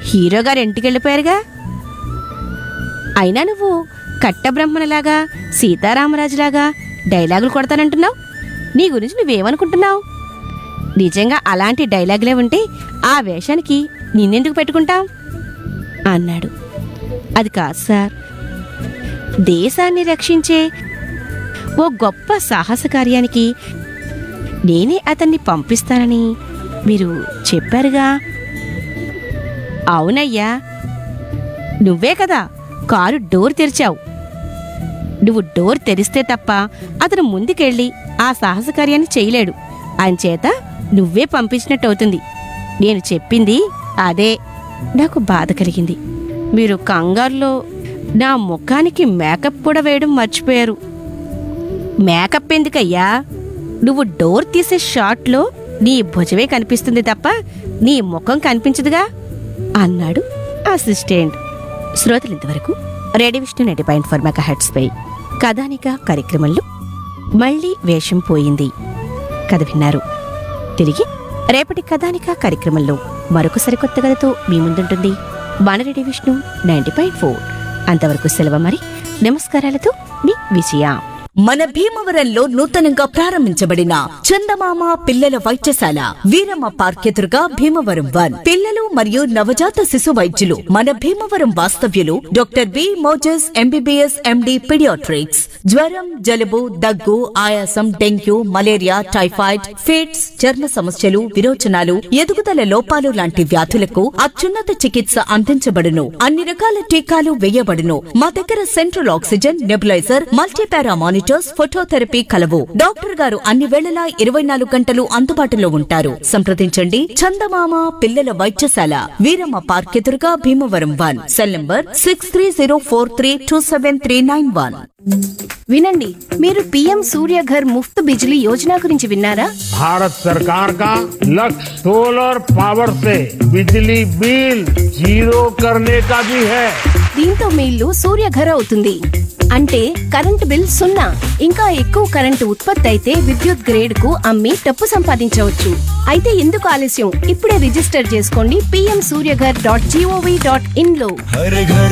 hero గారు ఇంటికి వెళ్ళిపోయారుగా అయినా నువ్వు కట్టబ్రహ్మణలాగా సీతారామరాజులాగా డైలాగులు కొడతానంటున్నావు నీ గురించి నువ్వేమనుకుంటున్నావు నిజంగా అలాంటి డైలాగులే ఉంటే ఆ వేషానికి నిన్నెందుకు పెట్టుకుంటాం అన్నాడు అది కాదు సార్ దేశాన్ని రక్షించే ఓ గొప్ప సాహస కార్యానికి నేనే అతన్ని పంపిస్తానని మీరు చెప్పారుగా అవునయ్యా నువ్వే కదా కారు డోర్ తెరిచావు నువ్వు డోర్ తెరిస్తే తప్ప అతను ముందుకెళ్ళి ఆ సాహస కార్యాన్ని చేయలేడు అంచేత నువ్వే పంపించినట్టు అవుతుంది నేను చెప్పింది అదే నాకు బాధ కలిగింది మీరు కంగారులో నా ముఖానికి మేకప్ కూడా వేయడం మర్చిపోయారు మేకప్ ఎందుకయ్యా నువ్వు డోర్ తీసే షాట్లో నీ భుజమే కనిపిస్తుంది తప్ప నీ ముఖం కనిపించదుగా అన్నాడు అసిస్టెంట్ శ్రోతలు ఇంతవరకు radio Vishnu ninety point four megahertz పై కథానిక కార్యక్రమంలో మళ్ళీ వేషం పోయింది కథ విన్నారు తిరిగి రేపటి కథానిక కార్యక్రమంలో మరొక సరికొత్త కథతో మీ ముందుంటుంది మన radio Vishnu ninety point four అంతవరకు సెలవు మరి నమస్కారాలతో మీ విజయ మన భీమవరంలో నూతనంగా ప్రారంభించబడిన చందమామ పిల్లల వైద్యశాల వీరమ్మ పార్క్ ఎదురుగా భీమవరం వన్ పిల్లలు మరియు నవజాత శిశు వైద్యులు మన భీమవరం వాస్తవ్యులు doctor B Moses MBBS MD paediatrics జ్వరం జలుబు దగ్గు ఆయాసం డెంగ్యూ మలేరియా టైఫాయిడ్ ఫిట్స్ చర్మ సమస్యలు విరోచనాలు ఎదుగుదల లోపాలు లాంటి వ్యాధులకు అత్యున్నత చికిత్స అందించబడును అన్ని రకాల టీకాలు వేయబడును మా దగ్గర central oxygen nebulizer multipara monitors phototherapy కలవు డాక్టర్ గారు అన్ని వేళలా ఇరవై నాలుగు గంటలు అందుబాటులో ఉంటారు సంప్రదించండి చందమామ పిల్లల వైద్యశాల వీరమ్మ పార్క్ ఎదురుగా Bhimavaram one cell number six three zero four three two seven three nine one వినండి మీరు పీఎం సూర్యఘర్ ముఫ్త్ బిజిలీ యోజన గురించి విన్నారా भारत सरकार का लक्ष्य सोलर पावर से बिजली बिल जीरो करने का भी है దీంతో మీ ఇల్లు సూర్యఘర్ అవుతుంది అంటే కరెంటు బిల్ సున్నా ఇంకా ఎక్కువ కరెంటు ఉత్పత్తి అయితే విద్యుత్ గ్రేడ్ కు అమ్మి డబ్బు సంపాదించవచ్చు అయితే ఎందుకు ఆలస్యం ఇప్పుడే రిజిస్టర్ చేసుకోండి PM Suryaghar dot GOV dot in లో